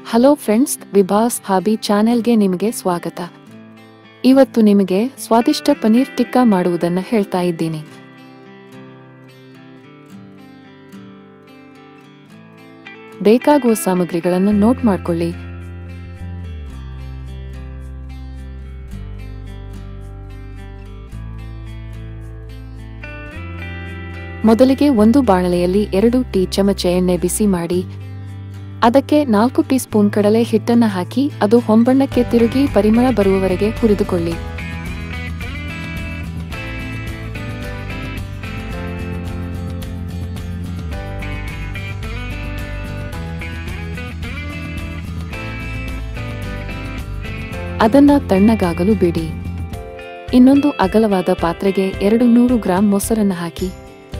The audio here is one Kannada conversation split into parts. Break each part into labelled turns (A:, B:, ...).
A: ಹಲೋ ಫ್ರೆಂಡ್ಸ್ ವಿಭಾಸ್ ಹಾಬಿ ಚಾನೆಲ್ಗೆ ನಿಮಗೆ ಸ್ವಾಗತ ಇವತ್ತು ನಿಮಗೆ ಸ್ವಾದಿಷ್ಟ ಪನೀರ್ ಟಿಕ್ಕಾ ಮಾಡುವುದನ್ನ ಹೇಳ್ತಾ ಇದ್ದೀನಿ ಬೇಕಾಗುವ ಸಾಮಗ್ರಿಗಳನ್ನು ನೋಟ್ ಮಾಡ್ಕೊಳ್ಳಿ ಮೊದಲಿಗೆ ಒಂದು ಬಾಣಲೆಯಲ್ಲಿ ಎರಡು ಟೀ ಚಮಚ ಎಣ್ಣೆ ಬಿಸಿ ಮಾಡಿ ಅದಕ್ಕೆ ನಾಲ್ಕು ಟೀ ಸ್ಪೂನ್ ಕಡಲೆ ಹಿಟ್ಟನ್ನ ಹಾಕಿ ಅದು ಹೊಂಬಣ್ಣಕ್ಕೆ ತಿರುಗಿ ಪರಿಮಳ ಬರುವವರೆಗೆ ಹುರಿದುಕೊಳ್ಳಿ ಅದನ್ನ ತಣ್ಣಗಾಗಲು ಬಿಡಿ ಇನ್ನೊಂದು ಅಗಲವಾದ ಪಾತ್ರೆಗೆ ಎರಡು ನೂರು ಗ್ರಾಂ ಮೊಸರನ್ನ ಹಾಕಿ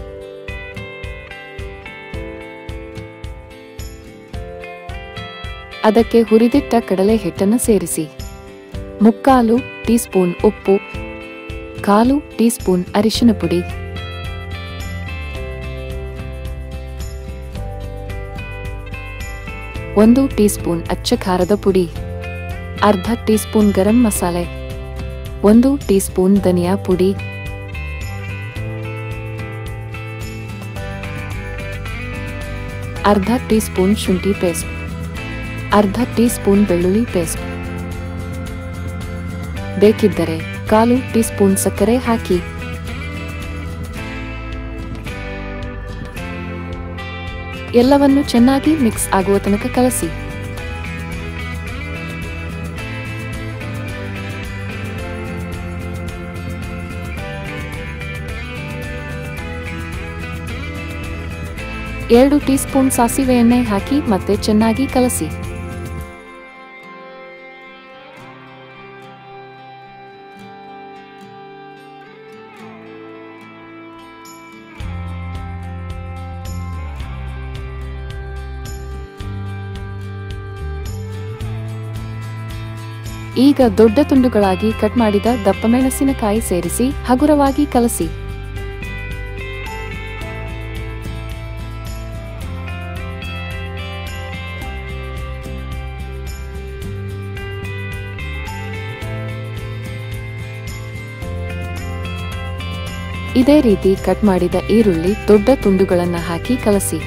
A: ಅದಕ್ಕೆ ಹುರಿದಿಟ್ಟ ಕಡಲೆ ಹಿಟ್ಟನ್ನು ಸೇರಿಸಿ ಮುಕ್ಕಾಲು ಟೀ ಸ್ಪೂನ್ ಉಪ್ಪು ಕಾಲು ಟೀ ಸ್ಪೂನ್ ಅರಿಶಿನ ಪುಡಿ ಒಂದು ಟೀ ಸ್ಪೂನ್ ಅಚ್ಚ ಖಾರದ ಪುಡಿ ಅರ್ಧ ಟೀ ಸ್ಪೂನ್ ಗರಂ ಮಸಾಲೆ ಒಂದು ಟೀ ಸ್ಪೂನ್ ಧನಿಯಾ ಪುಡಿ ಅರ್ಧ ಟೀ ಸ್ಪೂನ್ ಶುಂಠಿ ಪೇಸ್ಟ್ ಅರ್ಧ ಟೀ ಸ್ಪೂನ್ ಬೆಳ್ಳುಳ್ಳಿ ಪೇಸ್ಟ್ ಬೇಕಿದ್ದರೆ ಕಾಲು ಟೀ ಸ್ಪೂನ್ ಸಕ್ಕರೆ ಹಾಕಿ ಎಲ್ಲವನ್ನು ಚೆನ್ನಾಗಿ ಮಿಕ್ಸ್ ಆಗುವ ತನಕ ಕಲಸಿ ಎರಡು ಟೀ ಸ್ಪೂನ್ ಸಾಸಿವೆ ಎಣ್ಣೆ ಹಾಕಿ ಮತ್ತೆ ಚೆನ್ನಾಗಿ ಕಲಸಿ ಈಗ ದೊಡ್ಡ ತುಂಡುಗಳಾಗಿ ಕಟ್ ಮಾಡಿದ ದಪ್ಪ ಮೆಣಸಿನಕಾಯಿ ಸೇರಿಸಿ ಹಗುರವಾಗಿ ಕಲಸಿ ಇದೇ ರೀತಿ ಕಟ್ ಮಾಡಿದ ಈರುಳ್ಳಿ ದೊಡ್ಡ ತುಂಡುಗಳನ್ನ ಹಾಕಿ ಕಲಸಿ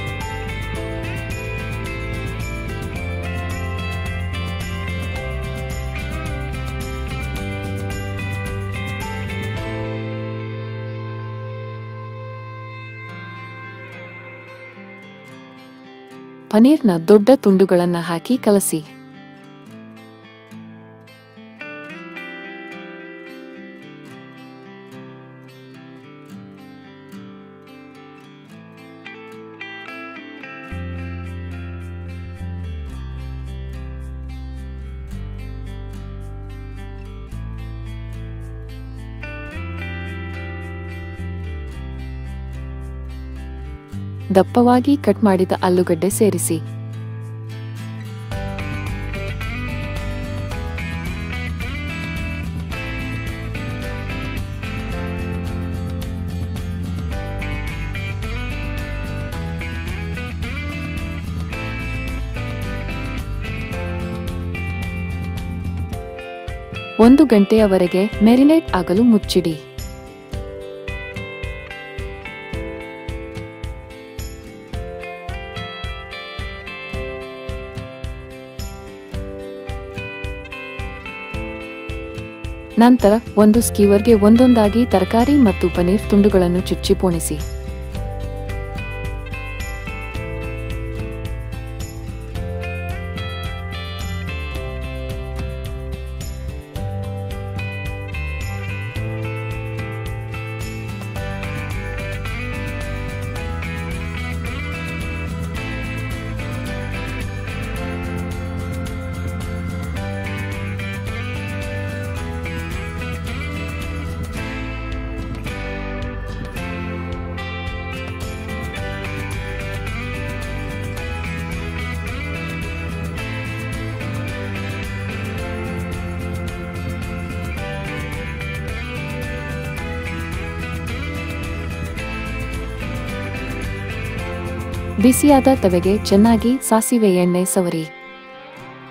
A: ಪನೀರ್ನ ದೊಡ್ಡ ತುಂಡುಗಳನ್ನ ಹಾಕಿ ಕಲಸಿ ದಪ್ಪವಾಗಿ ಕಟ್ ಮಾಡಿದ ಆಲೂಗಡ್ಡೆ ಸೇರಿಸಿ ಒಂದು ಗಂಟೆಯವರೆಗೆ ಮೆರಿನೇಟ್ ಆಗಲು ಮುಚ್ಚಿಡಿ ನಂತರ ಒಂದು ಸ್ಕೀವರ್ಗೆ ಒಂದೊಂದಾಗಿ ತರಕಾರಿ ಮತ್ತು ಪನೀರ್ ತುಂಡುಗಳನ್ನು ಚುಚ್ಚಿ ಪೋಣಿಸಿ ಬಿಸಿಯಾದ ತವೆಗೆ ಚೆನ್ನಾಗಿ ಸಾಸಿವೆ ಎಣ್ಣೆ ಸವರಿ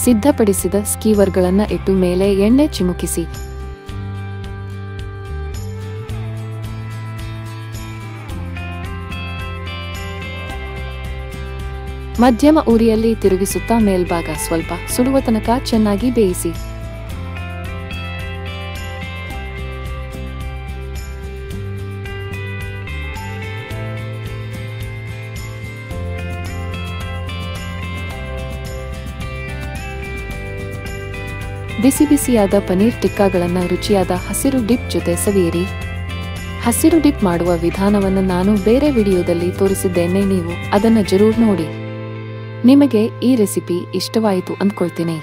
A: ಸಿದ್ಧಪಡಿಸಿದ ಸ್ಕೀವರ್ಗಳನ್ನ ಇಟ್ಟು ಮೇಲೆ ಎಣ್ಣೆ ಚಿಮುಕಿಸಿ ಮಧ್ಯಮ ಉರಿಯಲ್ಲಿ ತಿರುಗಿಸುತ್ತಾ ಮೇಲ್ಭಾಗ ಸ್ವಲ್ಪ ಸುಡುವ ತನಕ ಚೆನ್ನಾಗಿ ಬೇಯಿಸಿ ಬಿಸಿ ಬಿಸಿಯಾದ ಪನೀರ್ ಟಿಕ್ಕಾಗಳನ್ನ ರುಚಿಯಾದ ಹಸಿರು ಡಿಪ್ ಜೊತೆ ಸವಿಯಿರಿ ಹಸಿರು ಡಿಪ್ ಮಾಡುವ ವಿಧಾನವನ್ನು ನಾನು ಬೇರೆ ವಿಡಿಯೋದಲ್ಲಿ ತೋರಿಸಿದ್ದೇನೆ ನೀವು ಅದನ್ನ ಜರೂರ್ ನೋಡಿ ನಿಮಗೆ ಈ ರೆಸಿಪಿ ಇಷ್ಟವಾಯಿತು ಅಂದ್ಕೊಳ್ತೀನಿ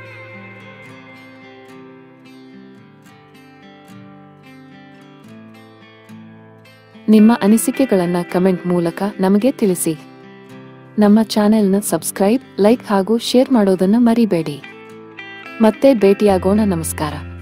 A: ನಿಮ್ಮ ಅನಿಸಿಕೆಗಳನ್ನ ಕಮೆಂಟ್ ಮೂಲಕ ನಮಗೆ ತಿಳಿಸಿ ನಮ್ಮ ಚಾನೆಲ್ನ ಸಬ್ಸ್ಕ್ರೈಬ್ ಲೈಕ್ ಹಾಗೂ ಶೇರ್ ಮಾಡೋದನ್ನ ಮರಿಬೇಡಿ ಮತ್ತೆ ಭೇಟಿಯಾಗೋಣ ನಮಸ್ಕಾರ